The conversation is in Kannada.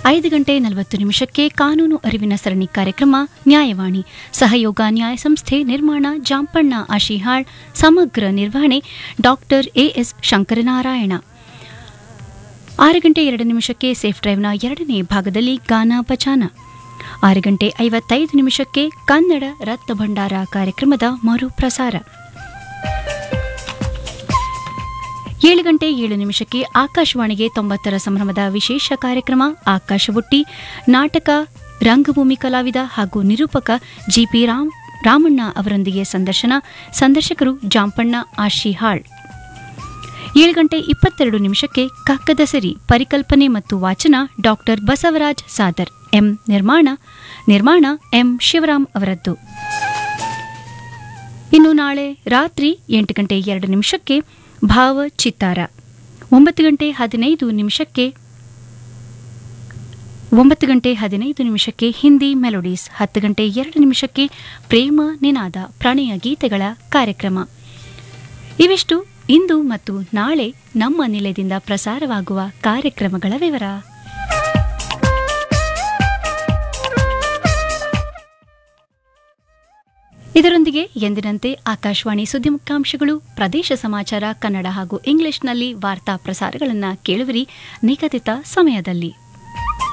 ಐದು ಗಂಟೆ ನಲವತ್ತು ನಿಮಿಷಕ್ಕೆ ಕಾನೂನು ಅರಿವಿನ ಸರಣಿ ಕಾರ್ಯಕ್ರಮ ನ್ಯಾಯವಾಣಿ ಸಹಯೋಗ ನ್ಯಾಯ ಸಂಸ್ಥೆ ನಿರ್ಮಾಣ ಜಾಂಪಣ್ಣ ಆಶಿಹಾಳ್ ಸಮಗ್ರ ನಿರ್ವಹಣೆ ಡಾಕ್ಟರ್ ಎಎಸ್ ಶಂಕರನಾರಾಯಣ ಆರು ಗಂಟೆ ಎರಡು ನಿಮಿಷಕ್ಕೆ ಸೇಫ್ ಡ್ರೈವ್ನ ಎರಡನೇ ಭಾಗದಲ್ಲಿ ಗಾನ ಪಚಾನ ಆರು ಗಂಟೆ ಐವತ್ತೈದು ನಿಮಿಷಕ್ಕೆ ಕನ್ನಡ ರತ್ನ ಭಂಡಾರ ಕಾರ್ಯಕ್ರಮದ ಮರು ಪ್ರಸಾರ ಏಳು ಗಂಟೆ ಏಳು ನಿಮಿಷಕ್ಕೆ ಆಕಾಶವಾಣಿಗೆ ತೊಂಬತ್ತರ ಸಂಭ್ರಮದ ವಿಶೇಷ ಕಾರ್ಯಕ್ರಮ ಆಕಾಶಬುಟ್ಟಿ ನಾಟಕ ರಂಗಭೂಮಿ ಕಲಾವಿದ ಹಾಗೂ ನಿರೂಪಕ ಜಿಪಿ ರಾಮ್ ರಾಮಣ್ಣ ಅವರೊಂದಿಗೆ ಸಂದರ್ಶನ ಸಂದರ್ಶಕರು ಜಾಂಪಣ್ಣ ಆಶಿಹಾಳ್ ಏಳು ಗಂಟೆ ಇಪ್ಪತ್ತೆರಡು ನಿಮಿಷಕ್ಕೆ ಕಕ್ಕದ ಸಿರಿ ಪರಿಕಲ್ಪನೆ ಮತ್ತು ವಾಚನ ಡಾಕ್ಟರ್ ಬಸವರಾಜ್ ಸಾದರ್ ಎಂ ನಿರ್ಮಾಣ ನಿರ್ಮಾಣ ಎಂ ಶಿವರಾಮ್ ಅವರದ್ದು ಇನ್ನು ನಾಳೆ ರಾತ್ರಿ ಎಂಟು ಗಂಟೆ ಎರಡು ನಿಮಿಷಕ್ಕೆ ಭಾವ ಚಿತ್ತಾರ ಒಂಬತ್ತು ಗಂಟೆ ಹದಿನೈದು ನಿಮಿಷಕ್ಕೆ ಒಂಬತ್ತು ಗಂಟೆ ಹದಿನೈದು ನಿಮಿಷಕ್ಕೆ ಹಿಂದಿ ಮೆಲೋಡೀಸ್ ಹತ್ತು ಗಂಟೆ ಎರಡು ನಿಮಿಷಕ್ಕೆ ಪ್ರೇಮ ನಿನಾದ ಪ್ರಣಯ ಗೀತೆಗಳ ಕಾರ್ಯಕ್ರಮ ಇವಿಷ್ಟು ಇಂದು ಮತ್ತು ನಾಳೆ ನಮ್ಮ ನಿಲಯದಿಂದ ಪ್ರಸಾರವಾಗುವ ಕಾರ್ಯಕ್ರಮಗಳ ವಿವರ ಇದರೊಂದಿಗೆ ಎಂದಿನಂತೆ ಆಕಾಶವಾಣಿ ಸುದ್ದಿ ಮುಖ್ಯಾಂಶಗಳು ಪ್ರದೇಶ ಸಮಾಚಾರ ಕನ್ನಡ ಹಾಗೂ ಇಂಗ್ಲಿಷ್ನಲ್ಲಿ ವಾರ್ತಾ ಪ್ರಸಾರಗಳನ್ನು ಕೇಳುವಿರಿ ನಿಗದಿತ ಸಮಯದಲ್ಲಿ